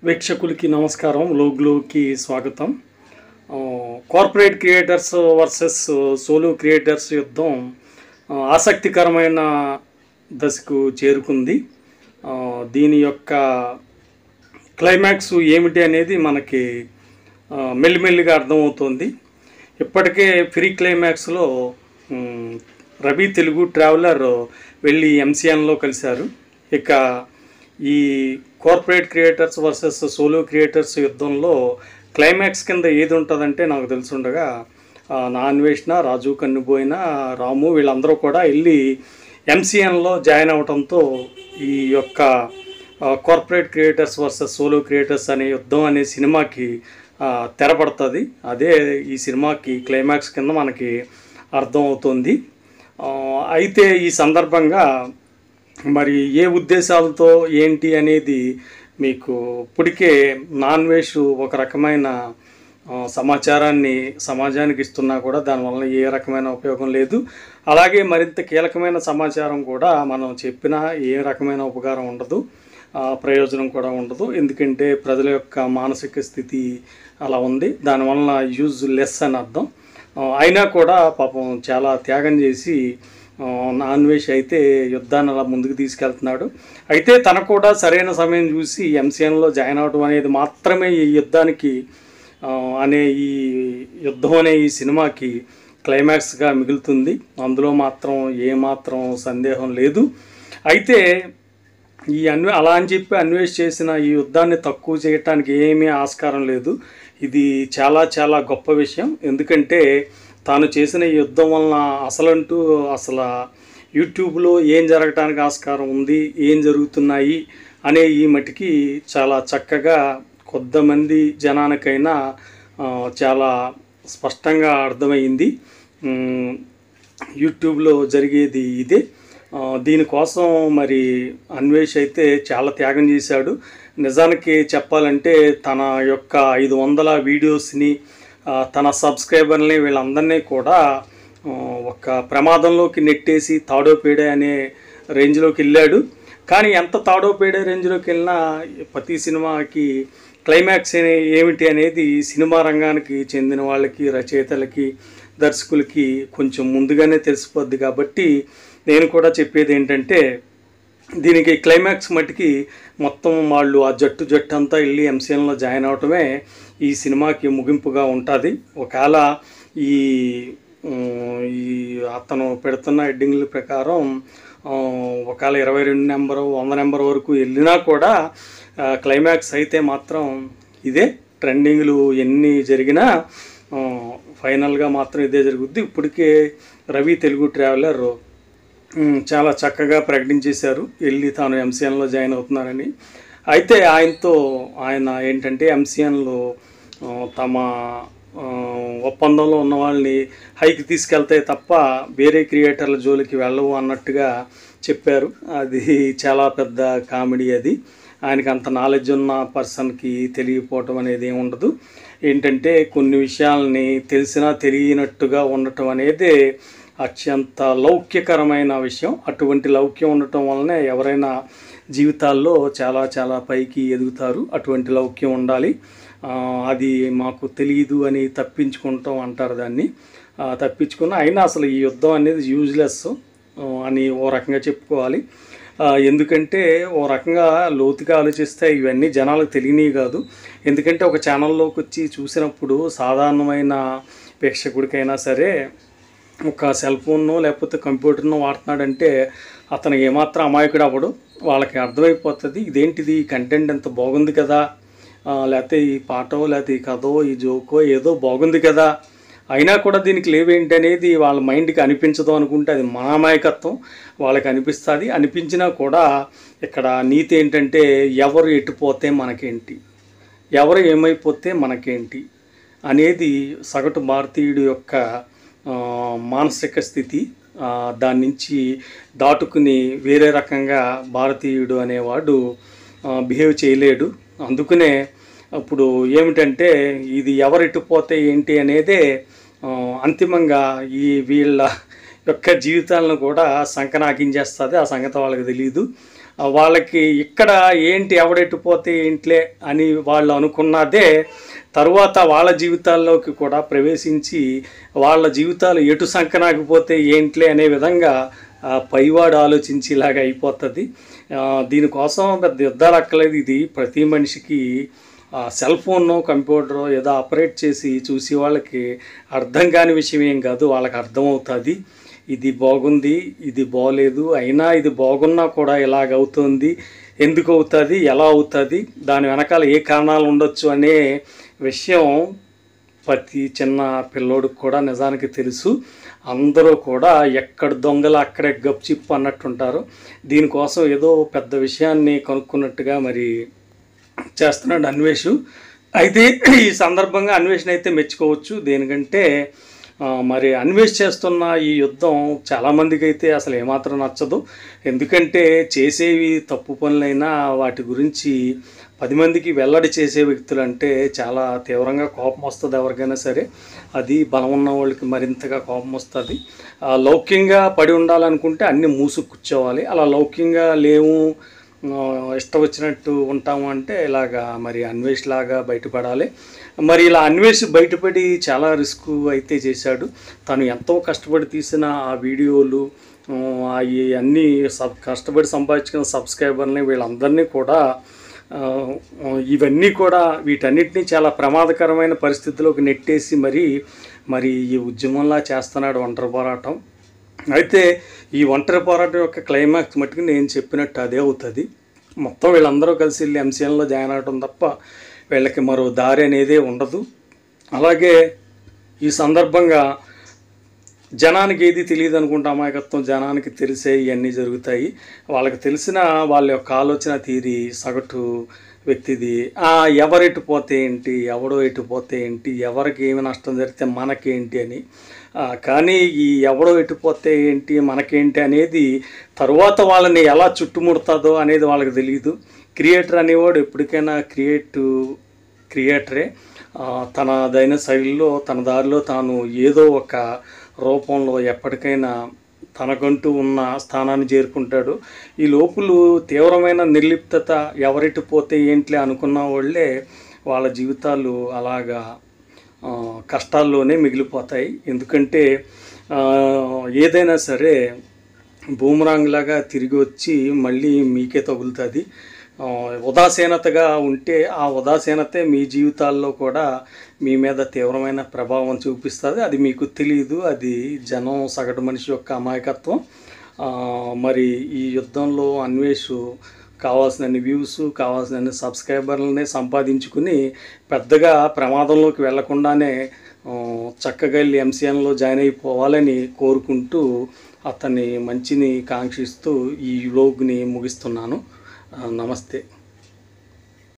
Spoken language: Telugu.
వీక్షకులకి నమస్కారం లోగ్లోకి స్వాగతం ఆ, corporate creators versus solo creators యుద్ధం ఆ, ఆసక్తికరమైన దశకు చేరుకుంది ఆ, దీని యొక్క క్లైమాక్స్ ఏమిటి అనేది మనకి ఆ, మెల్లిమెల్లిగా అర్థమవుతుంది ఇప్పటికే ఫ్రీ క్లైమాక్స్లో మ్, రవి తెలుగు ట్రావెలర్ వెళ్ళి ఎంసీఎన్లో కలిశారు ఇక ఈ corporate creators versus solo creators యుద్ధంలో క్లైమాక్స్ కింద ఏది ఉంటుందంటే నాకు తెలుసుండగా ఆ, నా అన్వేషణ రాజు కన్నుబోయిన రాము వీళ్ళందరూ కూడా వెళ్ళి ఎంసీఎన్లో జాయిన్ అవడంతో ఈ యొక్క corporate creators versus solo creators అనే యుద్ధం అనే సినిమాకి ఆ, తెరపడుతుంది అదే ఈ సినిమాకి క్లైమాక్స్ కింద మనకి అర్థం అవుతుంది ఆ, అయితే ఈ సందర్భంగా మరి ఏ ఉద్దేశాలతో ఏంటి అనేది మీకు ఇప్పటికే నాన్ వేష్ ఒక రకమైన ఆ, సమాచారాన్ని సమాజానికి ఇస్తున్నా కూడా దానివల్ల ఏ రకమైన ఉపయోగం లేదు అలాగే మరింత కీలకమైన సమాచారం కూడా మనం చెప్పినా ఏ రకమైన ఉపకారం ఉండదు ఆ, ప్రయోజనం కూడా ఉండదు ఎందుకంటే ప్రజల యొక్క మానసిక స్థితి అలా ఉంది దానివల్ల యూజ్ లెస్ అని అర్థం ఆ, అయినా కూడా పాపం చాలా త్యాగం చేసి ఆ, నాన్ వేష్ అయితే యుద్ధాన్ని అలా ముందుకు తీసుకెళ్తున్నాడు అయితే తనకు కూడా సరైన సమయం చూసి ఎంసీఎన్లో జాయిన్ అవడం అనేది మాత్రమే ఈ యుద్ధానికి ఆ, అనే ఈ యుద్ధం అనే ఈ సినిమాకి క్లైమాక్స్గా మిగులుతుంది అందులో మాత్రం ఏమాత్రం సందేహం లేదు అయితే ఈ అన్వే అలా అని చెప్పి అన్వేష్ చేసిన ఈ యుద్ధాన్ని తక్కువ చేయటానికి ఏమీ ఆస్కారం లేదు ఇది చాలా చాలా గొప్ప విషయం ఎందుకంటే తాను చేసిన ఈ యుద్ధం వలన అసలంటూ అసలు యూట్యూబ్లో ఏం జరగటానికి ఆస్కారం ఉంది ఏం జరుగుతున్నాయి అనే ఈ మటికి చాలా చక్కగా కొద్దిమంది జనానికైనా ఆ, చాలా స్పష్టంగా అర్థమైంది ఉమ్, యూట్యూబ్లో జరిగేది ఇదే ఆ, దీనికోసం మరి అన్వేష్ అయితే చాలా త్యాగం చేశాడు నిజానికి చెప్పాలంటే తన యొక్క ఐదు వందల వీడియోస్ని ఆ, తన సబ్స్క్రైబర్ని వీళ్ళందరినీ కూడా ఆ, ఒక ప్రమాదంలోకి నెట్టేసి తాడో పేడే అనే రేంజ్లోకి వెళ్ళాడు కానీ ఎంత తాడో పేడే రేంజ్లోకి వెళ్ళినా ప్రతి సినిమాకి క్లైమాక్స్ అనే- ఏమిటి అనేది సినిమా రంగానికి చెందిన వాళ్ళకి రచయితలకి దర్శకులకి కొంచెం ముందుగానే తెలిసిపోద్ది కాబట్టి నేను కూడా చెప్పేది ఏంటంటే దీనికి క్లైమాక్స్ మట్టుకి మొత్తం వాళ్ళు ఆ జట్టు జట్టు అంతా వెళ్ళి ఎంసీఎన్లో జాయిన్ అవటమే ఈ సినిమాకి ముగింపుగా ఉంటుంది ఒకవేళ ఈ ఉమ్, ఈ అతను పెడుతున్న హెడ్డింగ్ల ప్రకారం ఆ, ఒకవేళ ఇరవై రెండు నెంబరు వంద నెంబర్ వరకు వెళ్ళినా కూడా ఆ, క్లైమాక్స్ అయితే మాత్రం ఇదే ట్రెండింగ్లు ఎన్ని జరిగినా ఆ, ఫైనల్గా మాత్రం ఇదే జరుగుద్ది ఇప్పటికే రవి తెలుగు ట్రావెలర్ ఉమ్, చాలా చక్కగా ప్రకటించేశారు వెళ్ళి తాను ఎంసీఎన్లో జాయిన్ అవుతున్నారని అయితే ఆయనతో ఆయన ఏంటంటే ఎంసీఎన్లో తమ ఆ, ఒప్పందంలో ఉన్న వాళ్ళని హైకి తీసుకెళ్తే తప్ప వేరే క్రియేటర్ల జోలికి వెళ్ళవు అన్నట్టుగా చెప్పారు అది చాలా పెద్ద కామెడీ అది ఆయనకి అంత నాలెడ్జ్ ఉన్న పర్సన్కి తెలియకపోవటం అనేది ఏమి ఉండదు ఏంటంటే కొన్ని విషయాల్ని తెలిసినా తెలియనట్టుగా ఉండటం అనేది అత్యంత లౌక్యకరమైన విషయం అటువంటి లౌక్యం ఉండటం వల్లనే ఎవరైనా జీవితాల్లో చాలా చాలా పైకి ఎదుగుతారు అటువంటి లౌక్యం ఉండాలి ఆ, అది మాకు తెలియదు అని తప్పించుకుంటాం అంటారు దాన్ని ఆ, తప్పించుకున్న అయినా అసలు ఈ యుద్ధం అనేది యూజ్లెస్ అని ఓ రకంగా చెప్పుకోవాలి ఆ, ఎందుకంటే ఓ రకంగా లోతుగా ఆలోచిస్తే ఇవన్నీ జనాలకు తెలియనివి కాదు ఎందుకంటే ఒక ఛానల్లోకి వచ్చి చూసినప్పుడు సాధారణమైన ప్రేక్షకుడికైనా సరే ఒక సెల్ ఫోన్ను లేకపోతే కంప్యూటర్ను వాడుతున్నాడంటే అతను ఏమాత్రం అమాయకుడు అవ్వడు వాళ్ళకి అర్థమైపోతుంది ఇదేంటిది ఈ కంటెంట్ ఎంత బాగుంది కదా ఆ, లేకపోతే ఈ పాటో లేకపోతే ఈ కథో ఈ జోకో ఏదో బాగుంది కదా అయినా కూడా దీనికి లేవేంటి అనేది వాళ్ళ మైండ్కి అనిపించదు అనుకుంటే అది మన అమాయకత్వం వాళ్ళకి అనిపిస్తుంది అనిపించినా కూడా ఇక్కడ నీతి ఏంటంటే ఎవరు ఎట్టుపోతే మనకేంటి ఎవరు ఏమైపోతే మనకేంటి అనేది సగటు భారతీయుడి యొక్క ఆ, మానసిక స్థితి ఆ, దాని నుంచి దాటుకుని వేరే రకంగా భారతీయుడు అనేవాడు బిహేవ్ చేయలేడు అందుకనే ఇప్పుడు ఏమిటంటే ఇది ఎవరెట్టుపోతే ఏంటి అనేదే ఆ, అంతిమంగా ఈ వీళ్ళ యొక్క జీవితాలను కూడా సంకనాకించేస్తుంది ఆ సంగతి వాళ్ళకి తెలియదు ఆ, వాళ్ళకి ఇక్కడ ఏంటి ఎవడెట్టు పోతే ఏంట్లే అని వాళ్ళు అనుకున్నదే తరువాత వాళ్ళ జీవితాల్లోకి కూడా ప్రవేశించి వాళ్ళ జీవితాలు ఎటు సంకనాకపోతే ఏంట్లే అనే విధంగా ఆ, పైవాడు ఆలోచించి ఇలాగ అయిపోతుంది ఆ, దీనికోసం పెద్ద యుద్ధాలు అక్కలేదు ఇది ప్రతి మనిషికి ఆ, సెల్ ఫోన్ కంప్యూటర్ ఏదో ఆపరేట్ చేసి చూసి వాళ్ళకి అర్థం కాని విషయం ఏం కాదు వాళ్ళకి అర్థమవుతుంది ఇది బాగుంది ఇది బాగలేదు అయినా ఇది బాగున్నా కూడా ఇలాగ అవుతుంది ఎందుకు అవుతుంది ఎలా అవుతుంది దాని వెనకాల ఏ కారణాలు ఉండొచ్చు అనే విషయం ప్రతి చిన్న పిల్లోడికి కూడా నిజానికి తెలుసు అందరూ కూడా ఎక్కడ దొంగలు అక్కడే గప్చిప్ అన్నట్టుంటారు దీనికోసం ఏదో పెద్ద విషయాన్ని కనుక్కున్నట్టుగా మరి చేస్తున్నాడు అన్వేషు అయితే ఈ సందర్భంగా అన్వేషణ అయితే మెచ్చుకోవచ్చు దేనికంటే ఆ, మరి అన్వేష్ చేస్తున్న ఈ యుద్ధం చాలామందికి అయితే అసలు ఏమాత్రం నచ్చదు ఎందుకంటే చేసేవి తప్పు పనులైనా వాటి గురించి పది మందికి వెల్లడి చేసే వ్యక్తులు అంటే చాలా తీవ్రంగా కోపం వస్తుంది ఎవరికైనా సరే అది బలం ఉన్న వాళ్ళకి మరింతగా కోపం వస్తుంది ఆ, లౌక్యంగా పడి ఉండాలనుకుంటే అన్నీ మూసు కూర్చోవాలి అలా లౌక్యంగా లేవు ఆ, ఇష్టం వచ్చినట్టు ఉంటాము అంటే ఇలాగా మరి అన్వేష్ లాగా బయటపడాలి మరి ఇలా అన్వేష్ బయటపడి చాలా రిస్క్ అయితే చేశాడు తను ఎంతో కష్టపడి తీసిన ఆ వీడియోలు ఆ, అవి అన్నీ సబ్ కష్టపడి సంపాదించుకున్న సబ్స్క్రైబర్ని వీళ్ళందరినీ కూడా ఆ, ఇవన్నీ కూడా వీటన్నిటినీ చాలా ప్రమాదకరమైన పరిస్థితిలోకి నెట్టేసి మరి మరి ఈ ఉద్యమంలా చేస్తున్నాడు ఒంటరి పోరాటం అయితే ఈ ఒంటరి పోరాటం యొక్క క్లైమాక్స్ మట్టుకు నేను చెప్పినట్టు అదే అవుతుంది మొత్తం వీళ్ళందరూ కలిసి వెళ్ళి ఎంసీఎన్లో జాయిన్ అవడం తప్ప వీళ్ళకి మరో దారి అనేదే ఉండదు అలాగే ఈ సందర్భంగా జనానికి ఏది తెలియదు అనుకుంటే అమాయకత్వం జనానికి తెలిసే ఇవన్నీ జరుగుతాయి వాళ్ళకి తెలిసిన వాళ్ళ యొక్క ఆలోచన తీరి సగటు వ్యక్తిది ఆ, ఎవరెటు పోతే ఏంటి ఎవడో ఎటు పోతే ఏంటి ఎవరికి ఏమి నష్టం జరిగితే మనకేంటి అని ఆ, కానీ ఈ ఎవడో ఎటు పోతే ఏంటి మనకేంటి అనేది తరువాత వాళ్ళని ఎలా చుట్టుముడుతుందో అనేది వాళ్ళకి తెలియదు క్రియేటర్ అనేవాడు ఎప్పటికైనా క్రియేటివ్ క్రియేటరే ఆ, తనదైన శైలిలో తన దారిలో తాను ఏదో ఒక రూపంలో ఎప్పటికైనా తనకంటూ ఉన్న స్థానాన్ని చేరుకుంటాడు ఈ లోపులు తీవ్రమైన నిర్లిప్తత ఎవరిటి పోతే ఏంట్లే అనుకున్న వాళ్ళే వాళ్ళ జీవితాలు అలాగా ఆ, కష్టాల్లోనే మిగిలిపోతాయి ఎందుకంటే ఆ, ఏదైనా సరే బూమరాంగ్ లాగా తిరిగి వచ్చి మళ్ళీ మీకే తగులుతుంది ఆ, ఉదాసీనతగా ఉంటే ఆ ఉదాసీనతే మీ జీవితాల్లో కూడా మీ మీద తీవ్రమైన ప్రభావం చూపిస్తుంది అది మీకు తెలియదు అది జనం సగటు మనిషి యొక్క అమాయకత్వం ఆ, మరి ఈ యుద్ధంలో అన్వేషు కావాల్సినన్ని వ్యూస్ కావాల్సినన్ని సబ్స్క్రైబర్లని సంపాదించుకుని పెద్దగా ప్రమాదంలోకి వెళ్లకుండానే ఆ, చక్కగా వెళ్ళి ఎంసీఎన్లో జాయిన్ అయిపోవాలని కోరుకుంటూ అతన్ని మంచిని కాంక్షిస్తూ ఈ వ్లోగ్ని ముగిస్తున్నాను ఆ, నమస్తే